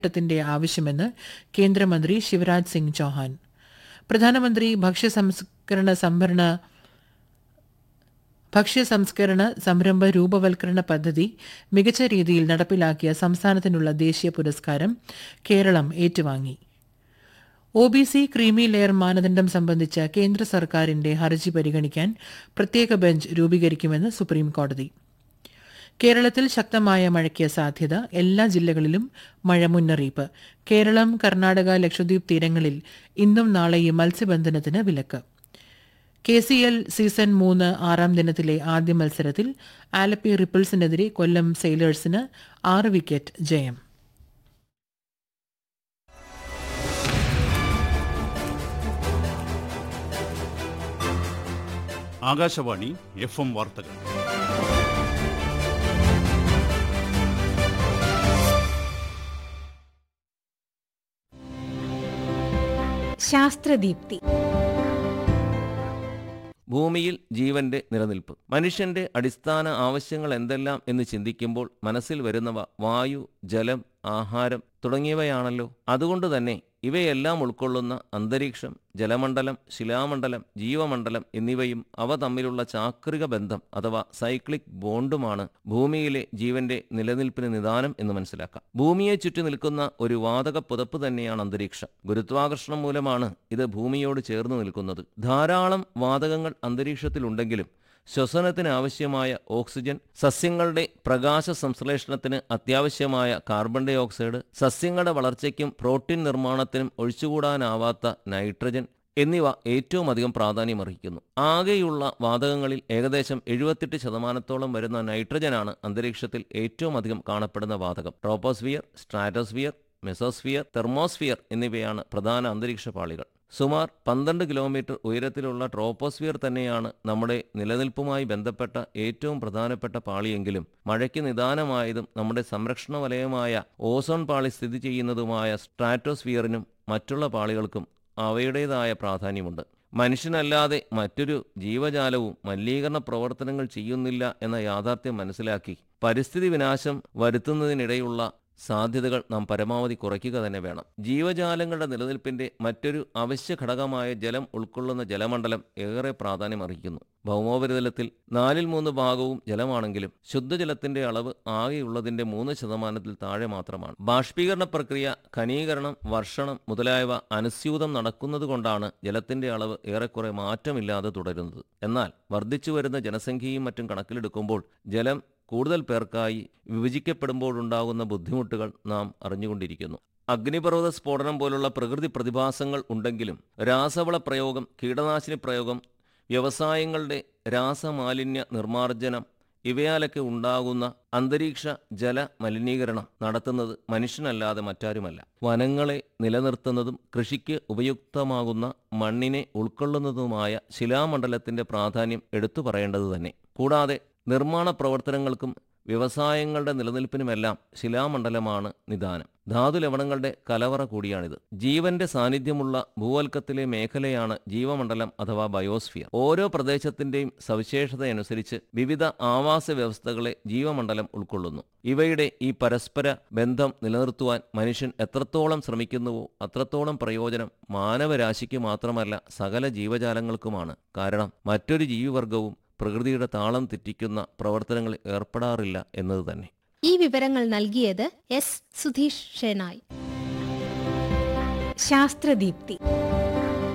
ത്തിന്റെ ആവശ്യമെന്ന് കേന്ദ്രമന്ത്രി ശിവരാജ് സിംഗ് ചൌഹാൻ പ്രധാനമന്ത്രി ഭക്ഷ്യ സംസ്കരണ സംഭരണ ഭക്ഷ്യ സംസ്കരണ സംരംഭ രൂപവൽക്കരണ പദ്ധതി മികച്ച രീതിയിൽ നടപ്പിലാക്കിയ സംസ്ഥാനത്തിനുള്ള ദേശീയ പുരസ്കാരം കേരളം ഏറ്റുവാങ്ങി O B C creamy layer മാനദണ്ഡം സംബന്ധിച്ച കേന്ദ്ര സർക്കാരിന്റെ ഹർജി പരിഗണിക്കാൻ പ്രത്യേക ബെഞ്ച് രൂപീകരിക്കുമെന്ന് സുപ്രീം കോടതി കേരളത്തിൽ ശക്തമായ മഴയ്ക്ക് സാധ്യത എല്ലാ ജില്ലകളിലും മഴ മുന്നറിയിപ്പ് കേരളം കർണാടക ലക്ഷദ്വീപ് തീരങ്ങളിൽ ഇന്നും നാളെയും മത്സ്യബന്ധനത്തിന് വിലക്ക് കെ സി എൽ സീസൺ മൂന്ന് ആറാം ദിനത്തിലെ ആദ്യ മത്സരത്തിൽ ആലപ്പി റിപ്പിൾസിനെതിരെ കൊല്ലം സെയിലേഴ്സിന് ആറ് വിക്കറ്റ് ജയം ആകാശവാണി എഫ് എം വാർത്തകൾ ശാസ്ത്രദീപ്തി ഭൂമിയിൽ ജീവന്റെ നിലനിൽപ്പ് മനുഷ്യന്റെ അടിസ്ഥാന ആവശ്യങ്ങൾ എന്തെല്ലാം എന്ന് ചിന്തിക്കുമ്പോൾ മനസ്സിൽ വരുന്നവ വായു ജലം ആഹാരം തുടങ്ങിയവയാണല്ലോ അതുകൊണ്ട് തന്നെ ഇവയെല്ലാം ഉൾക്കൊള്ളുന്ന അന്തരീക്ഷം ജലമണ്ഡലം ശിലാമണ്ഡലം ജീവമണ്ഡലം എന്നിവയും അവ തമ്മിലുള്ള ചാക്രിക ബന്ധം അഥവാ സൈക്ലിക് ബോണ്ടുമാണ് ഭൂമിയിലെ ജീവന്റെ നിലനിൽപ്പിന് നിദാനം എന്ന് മനസ്സിലാക്കാം ഭൂമിയെ ചുറ്റി നിൽക്കുന്ന ഒരു വാതക പുതപ്പ് തന്നെയാണ് അന്തരീക്ഷം ഗുരുത്വാകർഷണം മൂലമാണ് ഇത് ഭൂമിയോട് ചേർന്ന് നിൽക്കുന്നത് ധാരാളം വാതകങ്ങൾ അന്തരീക്ഷത്തിലുണ്ടെങ്കിലും ശ്വസനത്തിന് ആവശ്യമായ ഓക്സിജൻ സസ്യങ്ങളുടെ പ്രകാശ സംശ്ലേഷണത്തിന് അത്യാവശ്യമായ കാർബൺ ഡൈ ഓക്സൈഡ് സസ്യങ്ങളുടെ വളർച്ചയ്ക്കും പ്രോട്ടീൻ നിർമ്മാണത്തിനും ഒഴിച്ചുകൂടാനാവാത്ത നൈട്രജൻ എന്നിവ ഏറ്റവും അധികം പ്രാധാന്യമർഹിക്കുന്നു ആകെയുള്ള വാതകങ്ങളിൽ ഏകദേശം എഴുപത്തെട്ട് ശതമാനത്തോളം വരുന്ന നൈട്രജനാണ് അന്തരീക്ഷത്തിൽ ഏറ്റവും അധികം കാണപ്പെടുന്ന വാതകം ട്രോപ്പോസ്ഫിയർ സ്ട്രാറ്റോസ്ഫിയർ മെസോസ്ഫിയർ തെർമോസ്ഫിയർ എന്നിവയാണ് പ്രധാന അന്തരീക്ഷ പാളികൾ സുമാർ പന്ത്രണ്ട് കിലോമീറ്റർ ഉയരത്തിലുള്ള ട്രോപ്പോസ്ഫിയർ തന്നെയാണ് നമ്മുടെ നിലനിൽപ്പുമായി ബന്ധപ്പെട്ട ഏറ്റവും പ്രധാനപ്പെട്ട പാളിയെങ്കിലും മഴയ്ക്ക് നിദാനമായതും നമ്മുടെ സംരക്ഷണ വലയമായ ഓസോൺ പാളി സ്ഥിതി ചെയ്യുന്നതുമായ സ്ട്രാറ്റോസ്ഫിയറിനും മറ്റുള്ള പാളികൾക്കും അവയുടേതായ പ്രാധാന്യമുണ്ട് മനുഷ്യനല്ലാതെ മറ്റൊരു ജീവജാലവും മലിനീകരണ പ്രവർത്തനങ്ങൾ ചെയ്യുന്നില്ല എന്ന യാഥാർത്ഥ്യം മനസ്സിലാക്കി പരിസ്ഥിതി വിനാശം വരുത്തുന്നതിനിടെയുള്ള സാധ്യതകൾ നാം പരമാവധി കുറയ്ക്കുക തന്നെ വേണം ജീവജാലങ്ങളുടെ നിലനിൽപ്പിന്റെ മറ്റൊരു അവശ്യ ഘടകമായ ജലം ഉൾക്കൊള്ളുന്ന ജലമണ്ഡലം ഏറെ പ്രാധാന്യമർഹിക്കുന്നു ഭൗമോപരിതലത്തിൽ നാലിൽ മൂന്ന് ഭാഗവും ജലമാണെങ്കിലും ശുദ്ധജലത്തിന്റെ അളവ് ആകെയുള്ളതിന്റെ മൂന്ന് ശതമാനത്തിൽ താഴെ മാത്രമാണ് ബാഷ്പീകരണ പ്രക്രിയ ഖനീകരണം വർഷണം മുതലായവ അനുസ്യൂതം നടക്കുന്നതുകൊണ്ടാണ് ജലത്തിന്റെ അളവ് ഏറെക്കുറെ മാറ്റമില്ലാതെ തുടരുന്നത് എന്നാൽ വർദ്ധിച്ചു വരുന്ന ജനസംഖ്യയും മറ്റും കണക്കിലെടുക്കുമ്പോൾ ജലം കൂടുതൽ പേർക്കായി വിഭജിക്കപ്പെടുമ്പോഴുണ്ടാകുന്ന ബുദ്ധിമുട്ടുകൾ നാം അറിഞ്ഞുകൊണ്ടിരിക്കുന്നു അഗ്നിപർവ്വത സ്ഫോടനം പോലുള്ള പ്രകൃതി പ്രതിഭാസങ്ങൾ ഉണ്ടെങ്കിലും രാസവള പ്രയോഗം കീടനാശിനി പ്രയോഗം വ്യവസായങ്ങളുടെ രാസമാലിന്യ നിർമ്മാർജ്ജനം ഇവയാലൊക്കെ ഉണ്ടാകുന്ന അന്തരീക്ഷ ജല മലിനീകരണം നടത്തുന്നത് മനുഷ്യനല്ലാതെ മറ്റാരുമല്ല വനങ്ങളെ നിലനിർത്തുന്നതും കൃഷിക്ക് ഉപയുക്തമാകുന്ന മണ്ണിനെ ഉൾക്കൊള്ളുന്നതുമായ ശിലാമണ്ഡലത്തിന്റെ പ്രാധാന്യം എടുത്തു പറയേണ്ടത് തന്നെ കൂടാതെ നിർമ്മാണ പ്രവർത്തനങ്ങൾക്കും വ്യവസായങ്ങളുടെ നിലനിൽപ്പിനുമെല്ലാം ശിലാമണ്ഡലമാണ് നിദാനം ധാതു ലവണങ്ങളുടെ കലവറ കൂടിയാണിത് ജീവന്റെ സാന്നിധ്യമുള്ള ഭൂവൽക്കത്തിലെ മേഖലയാണ് ജീവമണ്ഡലം അഥവാ ബയോസ്ഫിയർ ഓരോ പ്രദേശത്തിന്റെയും സവിശേഷതയനുസരിച്ച് വിവിധ ആവാസ വ്യവസ്ഥകളെ ജീവമണ്ഡലം ഉൾക്കൊള്ളുന്നു ഇവയുടെ ഈ പരസ്പര ബന്ധം നിലനിർത്തുവാൻ മനുഷ്യൻ എത്രത്തോളം ശ്രമിക്കുന്നുവോ അത്രത്തോളം പ്രയോജനം മാനവരാശിക്ക് മാത്രമല്ല സകല ജീവജാലങ്ങൾക്കുമാണ് കാരണം മറ്റൊരു ജീവിവർഗവും പ്രകൃതിയുടെ താളം തെറ്റിക്കുന്ന പ്രവർത്തനങ്ങളിൽ ഏർപ്പെടാറില്ല എന്നത് തന്നെ ഈ വിവരങ്ങൾ നൽകിയത് എസ് സുധീഷ് ഷെനായ് ശാസ്ത്രദീപ്തി